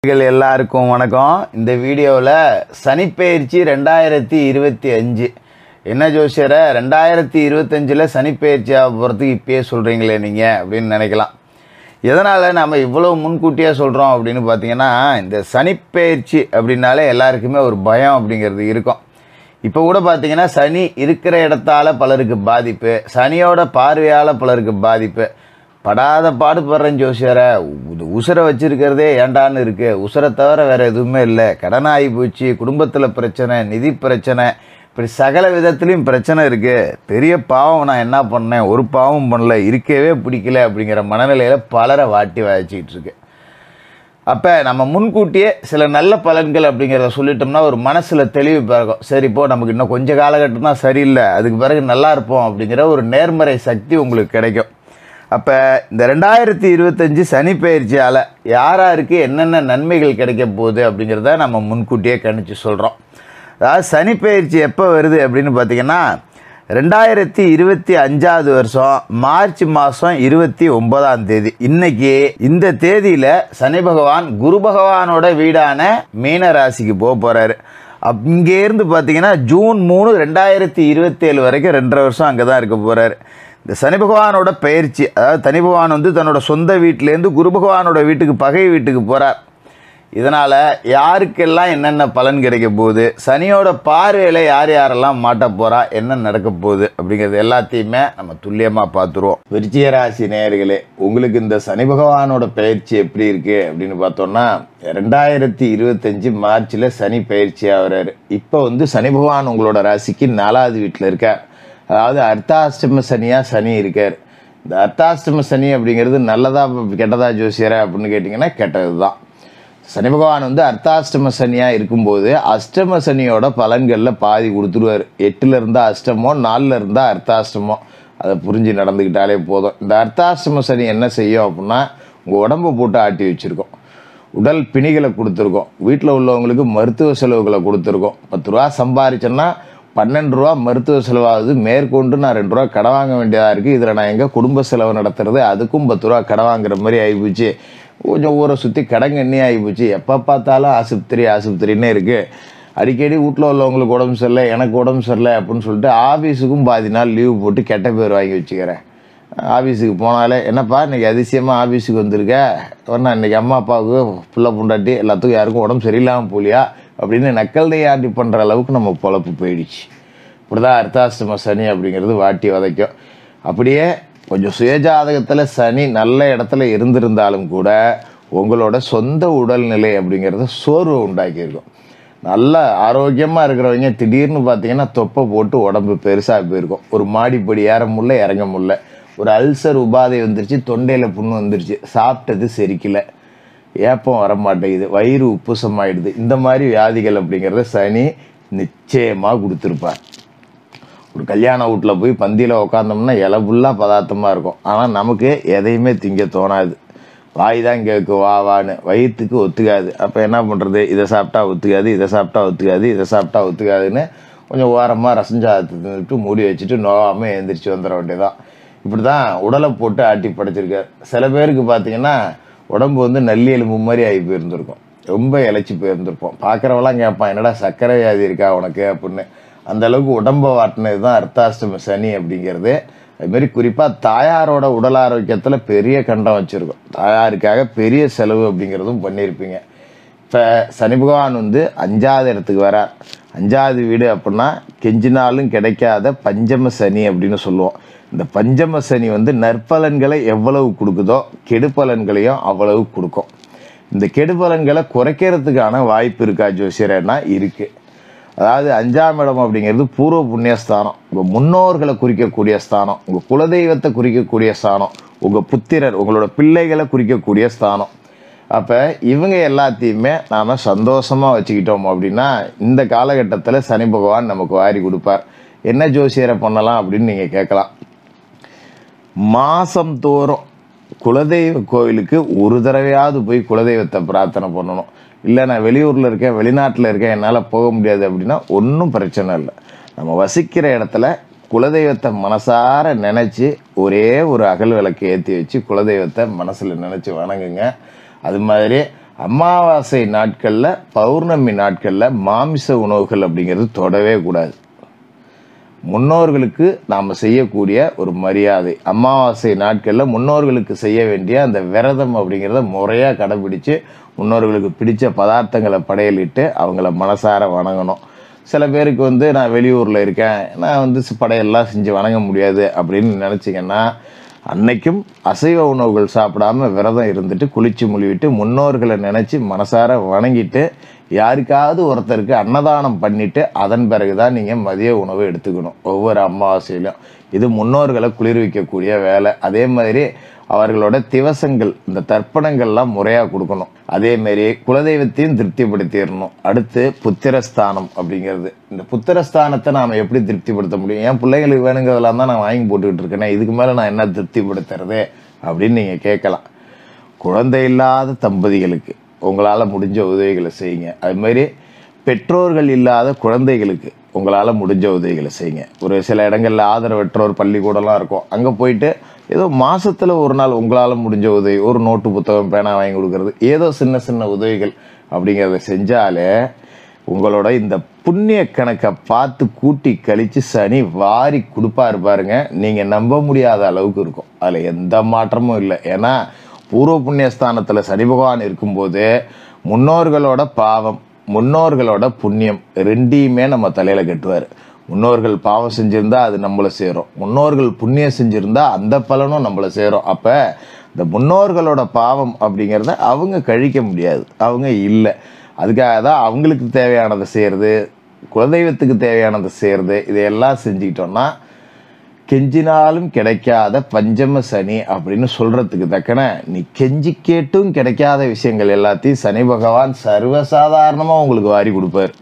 நேயர்கள் எல்லாருக்கும் வணக்கம் இந்த வீடியோவில் சனிப்பெயர்ச்சி ரெண்டாயிரத்தி இருபத்தி அஞ்சு என்ன ஜோசியரை ரெண்டாயிரத்தி இருபத்தஞ்சில் சனிப்பெயர்ச்சி ஆக போகிறதுக்கு இப்பயே சொல்கிறீங்களே நீங்கள் அப்படின்னு நினைக்கலாம் எதனால் நம்ம இவ்வளோ முன்கூட்டியாக சொல்கிறோம் அப்படின்னு பார்த்தீங்கன்னா இந்த சனிப்பெயர்ச்சி அப்படின்னாலே எல்லாருக்குமே ஒரு பயம் அப்படிங்கிறது இருக்கும் இப்போ கூட பார்த்தீங்கன்னா சனி இருக்கிற இடத்தால பலருக்கு பாதிப்பு சனியோட பார்வையால் பலருக்கு பாதிப்பு படாத பாடுபடுறேன் ஜோசியரை உ- உசுரை வச்சிருக்கிறதே ஏண்டான்னு இருக்கு உசுரை தவிர வேற எதுவுமே இல்லை கடனாகி போச்சு குடும்பத்தில் பிரச்சனை நிதி பிரச்சனை இப்படி சகல விதத்துலேயும் பிரச்சனை இருக்கு பெரிய பாவம் நான் என்ன பண்ணேன் ஒரு பாவம் பண்ணல இருக்கவே பிடிக்கல அப்படிங்கிற மனநிலையில் பலரை வாட்டி வாய்ச்சிக்கிட்டு இருக்கு அப்போ நம்ம முன்கூட்டியே சில நல்ல பலன்கள் அப்படிங்கிறத சொல்லிட்டோம்னா ஒரு மனசில் தெளிவு பிறகும் சரி இப்போ நமக்கு இன்னும் கொஞ்ச காலகட்டம் தான் சரியில்லை அதுக்கு பிறகு நல்லா இருப்போம் அப்படிங்கிற ஒரு நேர்மறை சக்தி உங்களுக்கு கிடைக்கும் அப்போ இந்த ரெண்டாயிரத்தி இருபத்தஞ்சி சனி பயிற்சியால் யாராருக்கு என்னென்ன நன்மைகள் கிடைக்க போகுது அப்படிங்கிறத நம்ம முன்கூட்டியே கணிச்சு சொல்கிறோம் அதாவது சனி பயிற்சி எப்போ வருது அப்படின்னு பார்த்தீங்கன்னா ரெண்டாயிரத்தி இருபத்தி அஞ்சாவது வருஷம் மார்ச் மாதம் இருபத்தி ஒன்பதாம் தேதி இன்னைக்கு இந்த தேதியில் சனி பகவான் குரு பகவானோட வீடான மீன ராசிக்கு போக போகிறாரு அங்கேருந்து பார்த்தீங்கன்னா ஜூன் மூணு ரெண்டாயிரத்தி இருபத்தேழு வரைக்கும் ரெண்டரை வருஷம் அங்கே தான் இருக்க போகிறாரு இந்த சனி பகவானோட பயிற்சி அதாவது சனி பகவான் வந்து தன்னோட சொந்த வீட்டிலேருந்து குரு பகவானோட வீட்டுக்கு பகை வீட்டுக்கு போகிறார் இதனால் யாருக்கெல்லாம் என்னென்ன பலன் கிடைக்க போகுது சனியோட பார்வையில் யார் யாரெல்லாம் மாட்ட போகிறா என்ன நடக்க போகுது அப்படிங்கிறது எல்லாத்தையுமே நம்ம துல்லியமாக பார்த்துருவோம் விருச்சிக ராசி நேயர்களே உங்களுக்கு இந்த சனி பகவானோட பயிற்சி எப்படி இருக்குது அப்படின்னு பார்த்தோம்னா ரெண்டாயிரத்தி இருபத்தஞ்சி மார்ச்சில் சனி பயிற்சி ஆகிறாரு இப்போ வந்து சனி பகவான் உங்களோட ராசிக்கு நாலாவது வீட்டில் இருக்கார் அதாவது அர்த்தாஷ்டம சனியாக சனி இருக்கார் இந்த அர்த்தாஷ்டம சனி அப்படிங்கிறது நல்லதா கெட்டதா ஜோசியரா அப்படின்னு கேட்டிங்கன்னா கெட்டது தான் சனி பகவான் வந்து அர்த்தாஷ்டம சனியாக இருக்கும்போது அஷ்டம சனியோட பலன்களில் பாதி கொடுத்துருவார் எட்டில் இருந்தால் அஷ்டமோ நாலில் இருந்தால் அர்த்தாஷ்டமோ அதை புரிஞ்சு நடந்துக்கிட்டாலே போதும் இந்த அர்த்தாஷ்டம சனி என்ன செய்யும் அப்படின்னா உங்கள் உடம்பை போட்டு ஆட்டி வச்சுருக்கோம் உடல் பிணிகளை கொடுத்துருக்கோம் வீட்டில் உள்ளவங்களுக்கு மருத்துவ செலவுகளை கொடுத்துருக்கோம் பத்து ரூபா சம்பாரிச்சேன்னா பன்னெண்டு ரூபா மருத்துவ செலவாகுது மேற்கொண்டு நான் ரெண்டு ரூபா கடன் வாங்க வேண்டியதாக இருக்குது இதில் நான் எங்கே குடும்ப செலவு நடத்துறது அதுக்கும் பத்து ரூபா கடன் வாங்குற மாதிரி ஆகிப்போச்சு கொஞ்சம் ஊரை சுற்றி கடங்கண்ணி ஆகிப்போச்சு எப்போ பார்த்தாலும் ஆஸ்பத்திரி ஆஸ்பத்திரின்னே இருக்குது அடிக்கடி வீட்டில் உள்ளவங்களுக்கு உடம்பு சரியில்லை எனக்கு உடம்பு சரியில்லை அப்படின்னு சொல்லிட்டு ஆஃபீஸுக்கும் பாதி நாள் லீவு போட்டு கெட்ட பேர் வாங்கி வச்சுக்கிறேன் ஆஃபீஸுக்கு போனாலே என்னப்பா இன்னைக்கு அதிசயமாக ஆஃபீஸுக்கு வந்திருக்க ஒன்றா இன்னைக்கு அம்மா அப்பாவுக்கு புள்ள புண்டாட்டி எல்லாத்துக்கும் யாருக்கும் உடம்பு சரியில்லாமல் போலியா அப்படின்னு நக்கல் ஆண்டி பண்ணுற அளவுக்கு நம்ம பொழப்பு போயிடுச்சு இப்படிதான் அர்த்தாஷ்டம சனி அப்படிங்கிறது வாட்டி வதைக்கும் அப்படியே கொஞ்சம் சுயஜாதகத்தில் சனி நல்ல இடத்துல இருந்திருந்தாலும் கூட உங்களோட சொந்த உடல்நிலை அப்படிங்கிறது சோர்வு உண்டாக்கியிருக்கும் நல்ல ஆரோக்கியமாக இருக்கிறவங்க திடீர்னு பார்த்தீங்கன்னா தொப்பை போட்டு உடம்பு பெருசாக போயிருக்கும் ஒரு மாடிப்படி ஏற முடியல இறங்க முடியல ஒரு அல்சர் உபாதை வந்துருச்சு தொண்டையில் புண்ணு வந்துருச்சு சாப்பிட்டது செரிக்கல ஏப்பம் வர மாட்டேங்குது வயிறு உப்புசமாயிடுது இந்த மாதிரி வியாதிகள் அப்படிங்கிறத சனி நிச்சயமாக கொடுத்துருப்பார் ஒரு கல்யாண வீட்டில் போய் பந்தியில் உட்காந்தோம்னா இலை ஃபுல்லாக பதார்த்தமாக இருக்கும் ஆனால் நமக்கு எதையுமே திங்க தோணாது வாய் தான் கேட்கும் வா வான்னு வயிற்றுக்கு ஒத்துக்காது அப்போ என்ன பண்ணுறது இதை சாப்பிட்டா ஒத்துக்காது இதை சாப்பிட்டா ஒத்துக்காது இதை சாப்பிட்டா ஒத்துக்காதுன்னு கொஞ்சம் ஓரமாக ரசஞ்சாதத்தை தின்னுட்டு மூடி வச்சுட்டு நோகாமல் எழுந்திரிச்சு வந்துட வேண்டியதான் இப்படி தான் உடலை போட்டு ஆட்டி படைச்சிருக்காரு சில பேருக்கு பார்த்தீங்கன்னா உடம்பு வந்து நல்லி எலும்பு மாதிரி ஆகி போயிருந்திருக்கும் ரொம்ப இழைச்சி போயிருந்திருப்போம் பார்க்குறவெல்லாம் கேட்பான் என்னடா சர்க்கரை வியாதி இருக்கா உனக்கு அப்படின்னு அந்த அளவுக்கு உடம்பை வாட்டினது தான் அர்த்தாஷ்டம சனி அப்படிங்கிறது அதுமாரி குறிப்பாக தாயாரோட உடல் ஆரோக்கியத்தில் பெரிய கண்டம் வச்சுருக்கோம் தாயாருக்காக பெரிய செலவு அப்படிங்கிறதும் பண்ணியிருப்பீங்க இப்போ சனி பகவான் வந்து அஞ்சாவது இடத்துக்கு வரார் அஞ்சாவது வீடு அப்படின்னா கெஞ்சினாலும் கிடைக்காத பஞ்சம சனி அப்படின்னு சொல்லுவோம் இந்த பஞ்சம சனி வந்து நற்பலன்களை எவ்வளவு கொடுக்குதோ கெடுபலன்களையும் அவ்வளவு கொடுக்கும் இந்த கெடுபலன்களை குறைக்கிறதுக்கான வாய்ப்பு இருக்கா ஜோசியரன்னா இருக்குது அதாவது அஞ்சாம் இடம் அப்படிங்கிறது பூர்வ புண்ணியஸ்தானம் உங்கள் முன்னோர்களை குறிக்கக்கூடிய ஸ்தானம் உங்கள் குலதெய்வத்தை குறிக்கக்கூடிய ஸ்தானம் உங்கள் புத்திரர் உங்களோட பிள்ளைகளை குறிக்கக்கூடிய ஸ்தானம் அப்போ இவங்க எல்லாத்தையுமே நாம் சந்தோஷமாக வச்சுக்கிட்டோம் அப்படின்னா இந்த காலகட்டத்தில் சனி பகவான் நமக்கு வாரி கொடுப்பார் என்ன ஜோசியரை பண்ணலாம் அப்படின்னு நீங்கள் கேட்கலாம் மாதம் தோறும் குலதெய்வ கோயிலுக்கு ஒரு தடவையாவது போய் குலதெய்வத்தை பிரார்த்தனை பண்ணணும் இல்லை நான் வெளியூரில் இருக்கேன் வெளிநாட்டில் இருக்கேன் என்னால் போக முடியாது அப்படின்னா ஒன்றும் பிரச்சனை இல்லை நம்ம வசிக்கிற இடத்துல குலதெய்வத்தை மனசார நினச்சி ஒரே ஒரு அகல் விளக்கு ஏற்றி வச்சு குலதெய்வத்தை மனசில் நினச்சி வணங்குங்க அது மாதிரி அமாவாசை நாட்களில் பௌர்ணமி நாட்களில் மாமிச உணவுகள் அப்படிங்கிறது தொடவே கூடாது முன்னோர்களுக்கு நாம் செய்யக்கூடிய ஒரு மரியாதை அமாவாசை நாட்களில் முன்னோர்களுக்கு செய்ய வேண்டிய அந்த விரதம் அப்படிங்கிறத முறையாக கடைபிடிச்சு முன்னோர்களுக்கு பிடிச்ச பதார்த்தங்களை படையலிட்டு அவங்கள மனசார வணங்கணும் சில பேருக்கு வந்து நான் வெளியூரில் இருக்கேன் நான் வந்து சி- படையெல்லாம் செஞ்சு வணங்க முடியாது அப்படின்னு நினச்சிங்கன்னா அன்னைக்கும் அசைவ உணவுகள் சாப்பிடாம விரதம் இருந்துட்டு குளிச்சு முழுவிட்டு முன்னோர்களை நினச்சி மனசார வணங்கிட்டு யாருக்காவது ஒருத்தருக்கு அன்னதானம் பண்ணிட்டு அதன் பிறகு தான் நீங்கள் மதிய உணவு எடுத்துக்கணும் ஒவ்வொரு அமாவாசையிலும் இது முன்னோர்களை குளிர்விக்கக்கூடிய வேலை அதே மாதிரி அவர்களோட திவசங்கள் இந்த தர்ப்பணங்கள்லாம் முறையாக கொடுக்கணும் அதே மாதிரி குலதெய்வத்தையும் திருப்திப்படுத்திடணும் அடுத்து புத்திரஸ்தானம் அப்படிங்கிறது இந்த புத்திரஸ்தானத்தை நாம் எப்படி திருப்திப்படுத்த முடியும் என் பிள்ளைங்களுக்கு வேணுங்கிறதெல்லாம் தான் நான் வாங்கி போட்டுக்கிட்டு இருக்கேனே இதுக்கு மேலே நான் என்ன திருப்திப்படுத்துறது அப்படின்னு நீங்கள் கேட்கலாம் குழந்தை இல்லாத தம்பதிகளுக்கு உங்களால் முடிஞ்ச உதவிகளை செய்யுங்க அது மாதிரி பெற்றோர்கள் இல்லாத குழந்தைகளுக்கு உங்களால் முடிஞ்ச உதவிகளை செய்யுங்க ஒரு சில இடங்களில் ஆதரவற்றோர் பள்ளிக்கூடம்லாம் இருக்கும் அங்கே போயிட்டு ஏதோ மாசத்துல ஒரு நாள் உங்களால் முடிஞ்ச உதவி ஒரு நோட்டு புத்தகம் பேனா வாங்கி கொடுக்கறது ஏதோ சின்ன சின்ன உதவிகள் அப்படிங்கிறத செஞ்சாலே உங்களோட இந்த புண்ணிய கணக்கை பார்த்து கூட்டி கழிச்சு சனி வாரி கொடுப்பாரு பாருங்க நீங்கள் நம்ப முடியாத அளவுக்கு இருக்கும் அதில் எந்த மாற்றமும் இல்லை ஏன்னா பூர்வ புண்ணிய ஸ்தானத்தில் சனி பகவான் இருக்கும்போது முன்னோர்களோட பாவம் முன்னோர்களோட புண்ணியம் ரெண்டையுமே நம்ம தலையில் கட்டுவார் முன்னோர்கள் பாவம் செஞ்சிருந்தா அது நம்மளை சேரும் முன்னோர்கள் புண்ணியம் செஞ்சிருந்தா அந்த பலனும் நம்மளை சேரும் அப்போ இந்த முன்னோர்களோட பாவம் அப்படிங்கிறத அவங்க கழிக்க முடியாது அவங்க இல்லை அதுக்காக தான் அவங்களுக்கு தேவையானதை செய்கிறது குலதெய்வத்துக்கு தேவையானதை செய்கிறது இதையெல்லாம் செஞ்சுக்கிட்டோம்னா கெஞ்சினாலும் கிடைக்காத பஞ்சம சனி அப்படின்னு சொல்றதுக்கு தக்கன நீ கெஞ்சி கேட்டும் கிடைக்காத விஷயங்கள் எல்லாத்தையும் சனி பகவான் சர்வசாதாரணமாக உங்களுக்கு வாரி கொடுப்பார்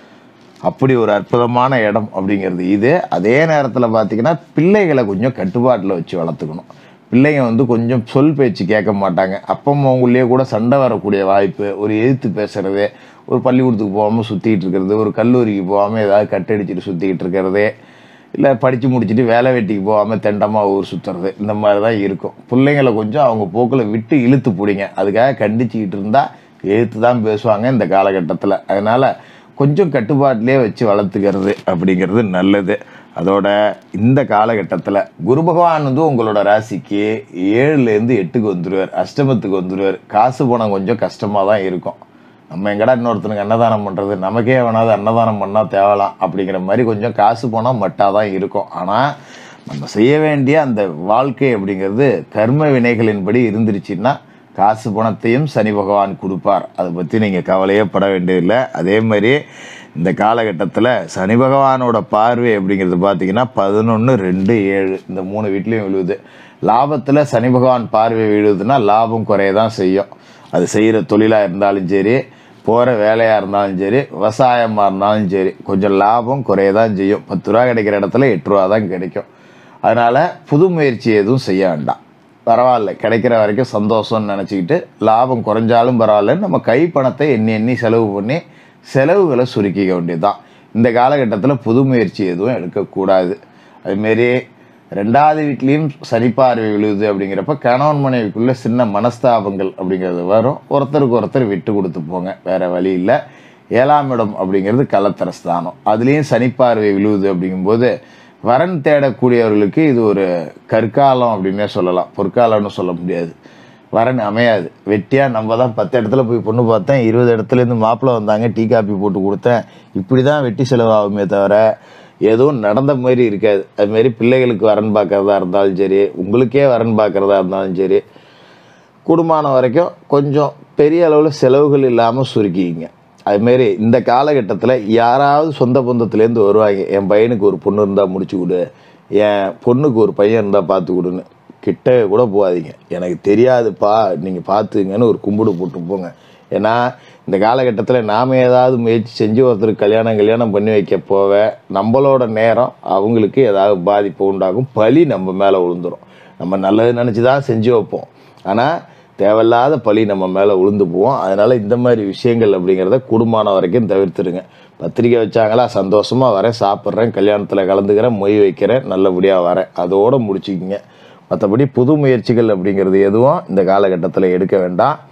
அப்படி ஒரு அற்புதமான இடம் அப்படிங்கிறது இது அதே நேரத்தில் பார்த்தீங்கன்னா பிள்ளைகளை கொஞ்சம் கட்டுப்பாட்டில் வச்சு வளர்த்துக்கணும் பிள்ளைங்க வந்து கொஞ்சம் சொல் பேச்சு கேட்க மாட்டாங்க அப்பா அம்மாவுக்குள்ளேயே கூட சண்டை வரக்கூடிய வாய்ப்பு ஒரு எதிர்த்து பேசுறது ஒரு பள்ளிக்கூடத்துக்கு போகாமல் சுற்றிக்கிட்டு இருக்கிறது ஒரு கல்லூரிக்கு போகாமல் ஏதாவது கட்டடிச்சிட்டு சுற்றிக்கிட்டு இருக்கிறது இல்லை படித்து முடிச்சுட்டு வேலை வெட்டிக்கு போகாமல் தெண்டமாக ஊர் சுற்றுறது இந்த மாதிரி தான் இருக்கும் பிள்ளைங்களை கொஞ்சம் அவங்க போக்கில் விட்டு இழுத்து பிடிங்க அதுக்காக கண்டிச்சுக்கிட்டு இருந்தால் எழுத்து தான் பேசுவாங்க இந்த காலகட்டத்தில் அதனால் கொஞ்சம் கட்டுப்பாட்டிலே வச்சு வளர்த்துக்கிறது அப்படிங்கிறது நல்லது அதோட இந்த காலகட்டத்தில் குரு பகவான் வந்து உங்களோட ராசிக்கு ஏழுலேருந்து எட்டுக்கு வந்துடுவார் அஷ்டமத்துக்கு வந்துடுவார் காசு பணம் கொஞ்சம் கஷ்டமாக தான் இருக்கும் நம்ம எங்கடா இன்னொருத்தனுக்கு அன்னதானம் பண்ணுறது நமக்கே வேணாது அன்னதானம் பண்ணால் தேவலாம் அப்படிங்கிற மாதிரி கொஞ்சம் காசு பணம் மட்டாக தான் இருக்கும் ஆனால் நம்ம செய்ய வேண்டிய அந்த வாழ்க்கை அப்படிங்கிறது கர்ம வினைகளின்படி இருந்துருச்சுன்னா காசு பணத்தையும் சனி பகவான் கொடுப்பார் அதை பற்றி நீங்கள் கவலையே பட வேண்டியதில்லை அதே மாதிரி இந்த காலகட்டத்தில் சனி பகவானோட பார்வை அப்படிங்கிறது பார்த்தீங்கன்னா பதினொன்று ரெண்டு ஏழு இந்த மூணு வீட்லேயும் விழுவுது லாபத்தில் சனி பகவான் பார்வை விழுவுதுன்னா லாபம் குறைய தான் செய்யும் அது செய்கிற தொழிலாக இருந்தாலும் சரி போகிற வேலையாக இருந்தாலும் சரி விவசாயமாக இருந்தாலும் சரி கொஞ்சம் லாபம் குறைய தான் செய்யும் பத்து ரூபா கிடைக்கிற இடத்துல எட்டு ரூபா தான் கிடைக்கும் அதனால் புது முயற்சி எதுவும் செய்ய வேண்டாம் பரவாயில்ல கிடைக்கிற வரைக்கும் சந்தோஷம்னு நினச்சிக்கிட்டு லாபம் குறைஞ்சாலும் பரவாயில்ல நம்ம கை பணத்தை எண்ணி எண்ணி செலவு பண்ணி செலவுகளை சுருக்கிக்க வேண்டியதுதான் இந்த காலகட்டத்தில் புது முயற்சி எதுவும் எடுக்கக்கூடாது அதுமாரி ரெண்டாவது வீட்லேயும் சனிப்பார்வை விழுது அப்படிங்கிறப்ப கணவன் மனைவிக்குள்ள சின்ன மனஸ்தாபங்கள் அப்படிங்கிறது வரும் ஒருத்தருக்கு ஒருத்தர் விட்டு கொடுத்து போங்க வேற வழி இல்லை ஏழாம் இடம் அப்படிங்கிறது கலத்தரஸ்தானம் அதுலேயும் சனிப்பார்வை விழுவுது அப்படிங்கும்போது வரன் தேடக்கூடியவர்களுக்கு இது ஒரு கற்காலம் அப்படின்னே சொல்லலாம் பொற்காலம்னு சொல்ல முடியாது வரன் அமையாது வெட்டியாக நம்ம தான் பத்து இடத்துல போய் பொண்ணு பார்த்தேன் இருபது இடத்துலேருந்து மாப்பிள்ளை வந்தாங்க டீ காப்பி போட்டு கொடுத்தேன் இப்படி தான் வெட்டி செலவாகுமே தவிர எதுவும் நடந்த மாதிரி இருக்காது அதுமாரி பிள்ளைகளுக்கு வரன் பார்க்கறதா இருந்தாலும் சரி உங்களுக்கே வரன் பார்க்கறதா இருந்தாலும் சரி குடும்பம் வரைக்கும் கொஞ்சம் பெரிய அளவில் செலவுகள் இல்லாமல் சுருக்கிங்க அதுமாரி இந்த காலகட்டத்தில் யாராவது சொந்த பந்தத்துலேருந்து வருவாங்க என் பையனுக்கு ஒரு பொண்ணு இருந்தால் முடிச்சு கொடு என் பொண்ணுக்கு ஒரு பையன் இருந்தால் பார்த்து கொடுன்னு கிட்ட கூட போகாதீங்க எனக்கு தெரியாதுப்பா நீங்கள் பார்த்துங்கன்னு ஒரு கும்பிடு போட்டு போங்க ஏன்னா இந்த காலகட்டத்தில் நாம் ஏதாவது முயற்சி செஞ்சு ஒருத்தருக்கு கல்யாணம் கல்யாணம் பண்ணி வைக்க போக நம்மளோட நேரம் அவங்களுக்கு ஏதாவது பாதிப்பு உண்டாகும் பழி நம்ம மேலே விழுந்துரும் நம்ம நல்லது நினச்சி தான் செஞ்சு வைப்போம் ஆனால் தேவையில்லாத பழி நம்ம மேலே விழுந்து போவோம் அதனால் இந்த மாதிரி விஷயங்கள் அப்படிங்கிறத குடும்பமான வரைக்கும் தவிர்த்துருங்க பத்திரிக்கை வச்சாங்களா சந்தோஷமாக வரேன் சாப்பிட்றேன் கல்யாணத்தில் கலந்துக்கிறேன் மொய் வைக்கிறேன் நல்லபடியாக வரேன் அதோடு முடிச்சுக்கிங்க மற்றபடி புது முயற்சிகள் அப்படிங்கிறது எதுவும் இந்த காலகட்டத்தில் எடுக்க வேண்டாம்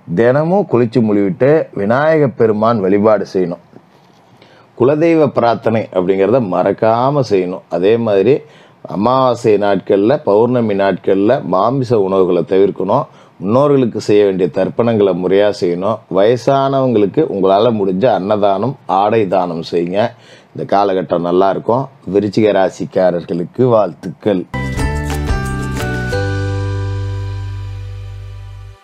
தினமும் குளிச்சு முழுவிட்டு விநாயகப் பெருமான் வழிபாடு செய்யணும் குலதெய்வ பிரார்த்தனை அப்படிங்கிறத மறக்காம செய்யணும் அதே மாதிரி அமாவாசை நாட்களில் பௌர்ணமி நாட்களில் மாமிச உணவுகளை தவிர்க்கணும் முன்னோர்களுக்கு செய்ய வேண்டிய தர்ப்பணங்களை முறையாக செய்யணும் வயசானவங்களுக்கு உங்களால் முடிஞ்ச அன்னதானம் ஆடை தானம் செய்யுங்க இந்த காலகட்டம் நல்லா இருக்கும் விருச்சிக ராசிக்காரர்களுக்கு வாழ்த்துக்கள்